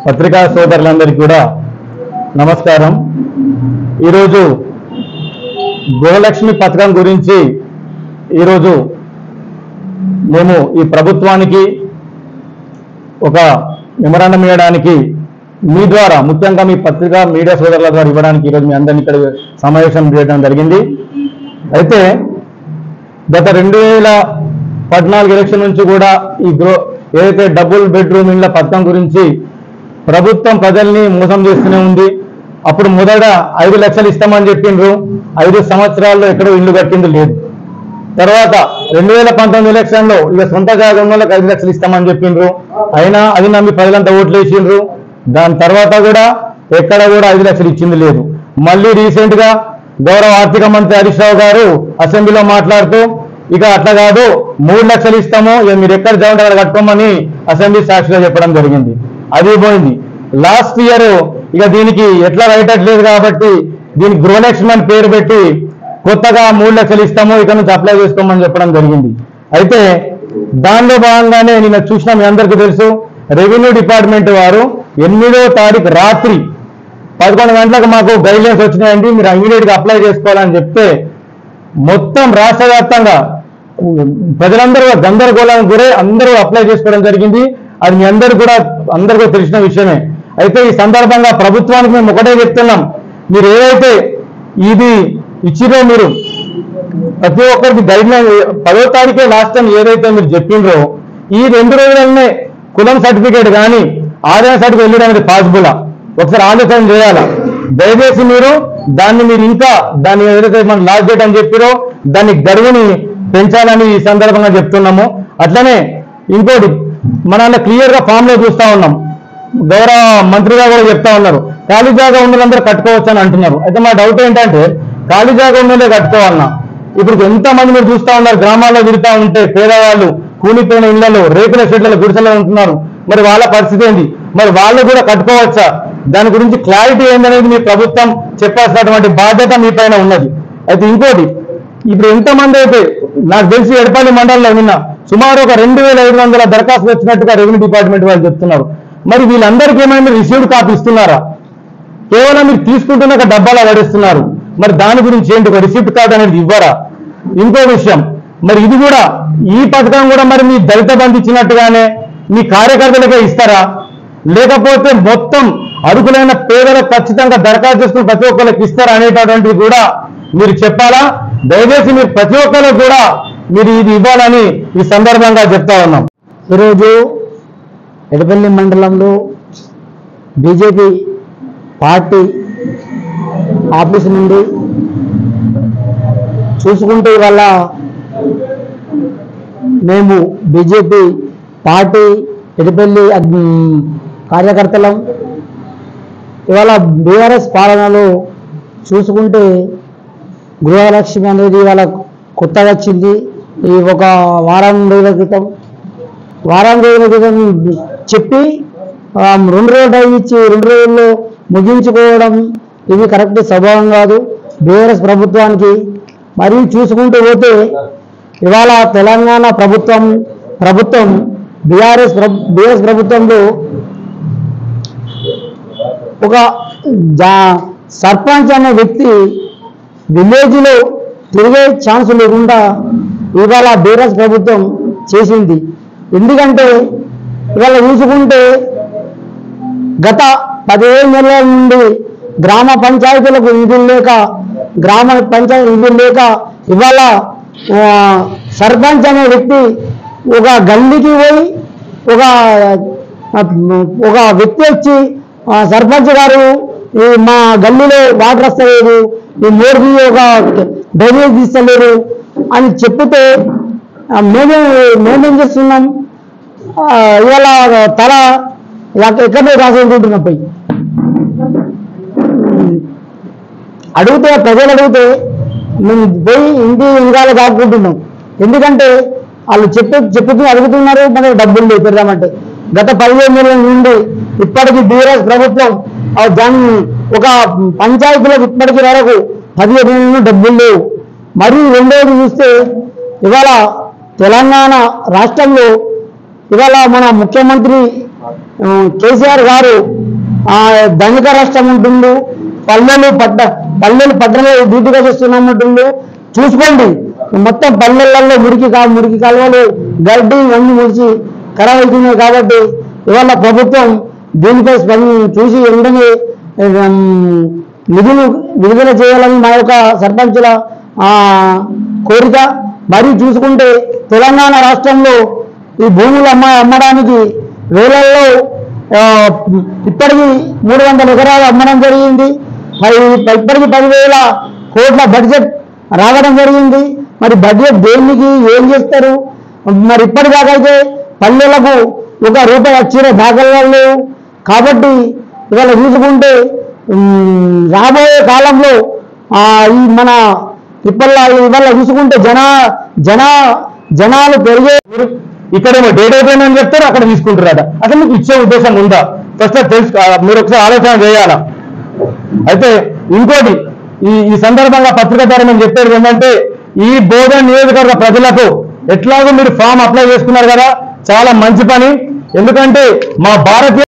పత్రికా సోదరులందరికీ కూడా నమస్కారం ఈరోజు గృహలక్ష్మి పథకం గురించి ఈరోజు మేము ఈ ప్రభుత్వానికి ఒక మెమరాండం ఇవ్వడానికి మీ ద్వారా ముఖ్యంగా మీ పత్రికా మీడియా సోదరుల ద్వారా ఇవ్వడానికి ఈరోజు మీ అందరినీ ఇక్కడ సమావేశం చేయడం జరిగింది అయితే గత రెండు వేల పద్నాలుగు ఎలక్షన్ నుంచి కూడా ఈ గృహ ఏదైతే డబుల్ బెడ్రూమ్ ఇళ్ల పథకం గురించి ప్రభుత్వం ప్రజల్ని మోసం చేస్తూనే ఉంది అప్పుడు మొదట ఐదు లక్షలు ఇస్తామని చెప్పిండ్రు ఐదు సంవత్సరాల్లో ఎక్కడో ఇల్లు కట్టింది లేదు తర్వాత రెండు వేల పంతొమ్మిది ఎలక్షన్ లో ఇక సొంత జాగా ఉన్న వాళ్ళకి ఐదు లక్షలు ఇస్తామని చెప్పిండ్రు అయినా అది నమ్మి ప్రజలంతా ఓట్లు వేసిండ్రు దాని తర్వాత కూడా ఎక్కడ కూడా ఐదు లక్షలు ఇచ్చింది లేదు మళ్ళీ రీసెంట్ గా గౌరవ ఆర్థిక మంత్రి హరీష్ రావు గారు అసెంబ్లీలో మాట్లాడుతూ ఇక అట్లా కాదు మూడు లక్షలు ఇస్తాము ఇక మీరు ఎక్కడ జాయింట్ అక్కడ కట్టుకోమని అసెంబ్లీ సాక్షిగా చెప్పడం జరిగింది అది పోయింది లాస్ట్ ఇయర్ ఇక దీనికి ఎట్లా రైటట్లేదు కాబట్టి దీనికి గృహలక్ష్మి అని పేరు పెట్టి కొత్తగా మూడు లక్షలు ఇస్తాము ఇక నుంచి అప్లై చేసుకోమని చెప్పడం జరిగింది అయితే దానిలో భాగంగానే నిన్న చూసిన మీ అందరికీ తెలుసు రెవెన్యూ డిపార్ట్మెంట్ వారు ఎనిమిదో తారీఖు రాత్రి పదకొండు గంటలకు మాకు గైడ్లైన్స్ వచ్చినాయండి మీరు ఇమీడియట్ గా అప్లై చేసుకోవాలని చెప్తే మొత్తం రాష్ట్ర వ్యాప్తంగా ప్రజలందరూ గందరగోళానికి గురై అందరూ అప్లై చేసుకోవడం జరిగింది అది మీ అందరూ కూడా అందరికీ తెలిసిన విషయమే అయితే ఈ సందర్భంగా ప్రభుత్వానికి మేము ఒకటే చెప్తున్నాం మీరు ఏదైతే ఇది ఇచ్చిరో మీరు ప్రతి ఒక్కరికి గైడ్ లైన్ పదో తారీఖే లాస్ట్ టైం ఏదైతే మీరు చెప్పిండ్రో ఈ రెండు రోజులనే కులం సర్టిఫికేట్ కానీ ఆదాయ సర్టిఫికేట్ వెళ్ళడం అనేది పాసిబుల్ ఒకసారి ఆలోచన చేయాలా దయచేసి మీరు దాన్ని మీరు ఇంకా దాన్ని ఏదైతే మన లాస్ట్ డేట్ అని చెప్పారో దాన్ని గడువుని పెంచాలని ఈ సందర్భంగా చెప్తున్నాము అట్లనే ఇంకోటి మన క్లియర్ గా ఫామ్ లో చూస్తా ఉన్నాం గౌరవ మంత్రిగా కూడా చెప్తా ఉన్నారు ఖాళీ జాగా ఉన్న వాళ్ళందరూ కట్టుకోవచ్చు అని అంటున్నారు అయితే మా డౌట్ ఏంటంటే ఖాళీ జాగా ఉన్నదే కట్టుకోవాలన్నా ఇప్పుడు ఎంతమంది మీరు చూస్తా ఉన్నారు గ్రామాల్లో తిరుగుతా ఉంటే పేదవాళ్ళు కూలిపోయిన ఇళ్లలో రేకుల షెడ్లలో గుడిసెలో ఉంటున్నారు మరి వాళ్ళ పరిస్థితి ఏంటి మరి వాళ్ళు కూడా కట్టుకోవచ్చా దాని గురించి క్లారిటీ ఏందనేది మీ ప్రభుత్వం చెప్పాల్సినటువంటి బాధ్యత మీ పైన ఉన్నది అయితే ఇంకోటి ఇప్పుడు ఎంతమంది అయితే నాకు తెలిసి ఎడపల్లి మండలంలో నిన్న సుమారు ఒక రెండు వేల ఐదు వందల దరఖాస్తులు వచ్చినట్టుగా రెవెన్యూ డిపార్ట్మెంట్ వాళ్ళు చెప్తున్నారు మరి వీళ్ళందరికీ ఏమైనా రిసీవ్డ్ కాపీ ఇస్తున్నారా కేవలం మీరు తీసుకుంటున్న ఒక డబ్బాలో పడేస్తున్నారు మరి దాని గురించి ఏంటి ఒక రిసిప్ట్ కార్డ్ అనేది ఇవ్వరా ఇంకో విషయం మరి ఇది కూడా ఈ పథకం కూడా మరి మీ దళిత బంధు ఇచ్చినట్టుగానే మీ కార్యకర్తలకే ఇస్తారా లేకపోతే మొత్తం అర్హులైన పేదలకు ఖచ్చితంగా దరఖాస్తు చేసుకుని ప్రతి ఒక్కరికి ఇస్తారా అనేటటువంటిది కూడా మీరు చెప్పాలా దయచేసి మీరు ప్రతి ఒక్కరికి కూడా మీరు ఇది ఇవ్వాలని ఈ సందర్భంగా చెప్తా ఉన్నాం ఈరోజు ఎడపల్లి మండలంలో బీజేపీ పార్టీ ఆఫీస్ నుండి చూసుకుంటే ఇవాళ మేము బీజేపీ పార్టీ ఎడపల్లి అగ్- కార్యకర్తలం ఇవాళ బీఆర్ఎస్ పాలనలో చూసుకుంటే గృహలక్ష్మి అనేది ఇవాళ కొత్తగా వచ్చింది ఈ ఒక వారం రోజుల క్రితం వారం రోజుల క్రితం చెప్పి ఆ, రెండు రోజులు టైం ఇచ్చి రెండు రోజుల్లో ముగించుకోవడం ఇది కరెక్ట్ స్వభావం కాదు బీఆర్ఎస్ ప్రభుత్వానికి మరియు చూసుకుంటూ పోతే ఇవాళ తెలంగాణ ప్రభుత్వం ప్రభుత్వం బీఆర్ఎస్ బీఆర్ఎస్ ప్రభుత్వంలో ఒక జా సర్పంచ్ అనే వ్యక్తి విలేజ్లో తిరిగే ఛాన్స్ లేకుండా ఇవాళ బీఆర్ఎస్ ప్రభుత్వం చేసింది ఎందుకంటే ఇవాళ చూసుకుంటే గత పదిహేను నెలల నుండి గ్రామ పంచాయతీలకు నిధులు లేక గ్రామ పంచాయతీ నిధులు లేక ఇవాళ ఆ, సర్పంచ్ అనే వ్యక్తి ఒక గల్లీకి పోయి ఒక ఆ, ఒక వ్యక్తి వచ్చి ఆ, సర్పంచ్ గారు ఈ మా గల్లీలో వాటర్ వస్తలేదు ఈ మోర్కి ఒక డ్రైనేజ్ తీస్తలేరు అని చెప్పితే ఆ, మేము మేమేం చేస్తున్నాం ఆ, ఇవాళ తల ఎక్క- ఎక్కడో రాసుకుంటున్నాం పోయి అడిగితే ప్రజలు అడిగితే మేము పోయి ఇంటి ఇంకాలు దాక్కుంటున్నాం ఎందుకంటే వాళ్ళు చెప్పు చెప్పుతూ అడుగుతున్నారు మనకు డబ్బులు లేవు పెడదామంటే గత పదిహేను నెలల నుండి ఇప్పటికి బీఆర్ఎస్ ప్రభుత్వం ఆ దాన్ని ఒక పంచాయతీలకు ఇప్పటికి వరకు పదిహేను నెలలు డబ్బులు లేవు మరియు రెండోది చూస్తే ఇవాళ తెలంగాణ రాష్ట్రంలో ఇవాళ మన ముఖ్యమంత్రి ఆ, కేసీఆర్ గారు ఆ, ధనిక రాష్ట్రం ఉంటుండు పల్లెలు పట్ట పల్లెలు పట్టణాలు డ్యూటీగా చేస్తున్నామంటుండు చూసుకోండి మొత్తం పల్లెలలో మురికి కా మురికి కాలువలు గడ్డి అన్ని ముడిచి ఖరాబ్ అవుతున్నాయి కాబట్టి ఇవాళ ప్రభుత్వం దీనిపై స్పంది చూసి వెంటనే ఉమ్, నిధులు విడుదల చేయాలని మా యొక్క సర్పంచుల ఆ, కోరిక మరియు చూసుకుంటే తెలంగాణ రాష్ట్రంలో ఈ భూములు అమ్మ అమ్మడానికి వేలల్లో ఆ, ఇప్పటికి మూడు వందల ఎకరాలు అమ్మడం జరిగింది మరి ఇప్పటికి పదివేల కోట్ల బడ్జెట్ రావడం జరిగింది మరి బడ్జెట్ దేనికి ఏం చేస్తారు మరి ఇప్పటిదాకా అయితే పల్లెలకు ఒక రూపాయి వచ్చిన దాఖలాలు లేవు కాబట్టి ఇవాళ చూసుకుంటే ఉమ్, రాబోయే కాలంలో ఆ, ఈ మన ఇప్పట్లో ఇవాళ చూసుకుంటే జన జన జనాలు పెరిగే మీరు ఇక్కడేమో డేట్ అయిపోయిందని చెప్తారు అక్కడ తీసుకుంటారట అసలు మీకు ఇచ్చే ఉద్దేశం ఉందా ఫస్ట్ అది తెలుసు ఆ, మీరు ఒకసారి ఆలోచన చేయాలా అయితే ఇంకోటి ఈ ఈ సందర్భంగా పత్రిక ద్వారా మేము చెప్పేది ఏంటంటే ఈ బోధన నియోజకవర్గ ప్రజలకు ఎట్లాగో మీరు ఫామ్ అప్లై చేసుకున్నారు కదా చాలా మంచి పని ఎందుకంటే మా భారతీయ